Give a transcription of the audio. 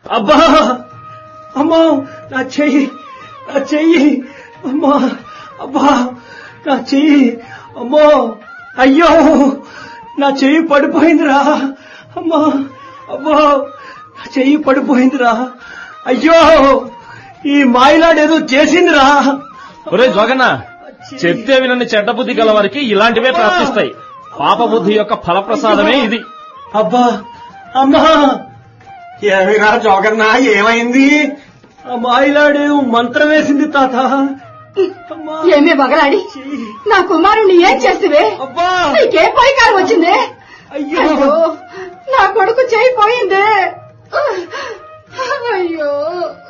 అబ్బా అమ్మో నా చెయ్యి నా చెయ్యి అమ్మా అబ్బా నా చెయ్యి అమ్మో అయ్యో నా చెయ్యి పడిపోయిందిరా అమ్మా అబ్బో నా చెయ్యి పడిపోయిందిరా అయ్యో ఈ మాయలాడేదో చేసిందిరా ఒరే జోగన్న చెప్తే వినని చెడ్డ బుద్ధి గల వారికి ఇలాంటివే ప్రాప్తిస్తాయి పాప బుద్ధి యొక్క ఫలప్రసాదమే ఇది అబ్బా అమ్మా ఏమిరా జోగన్న ఏమైంది ఆ మాయలాడేదో మంత్రం వేసింది తాత అమ్మా ఏమే బగలాడి నా కుమారుణ్ణి ఏం చేసివే అబ్బా నీకే పైకారం వచ్చిందే అయ్యో అయ్యో నా కొడుకు చేయి పోయిందే అయ్యో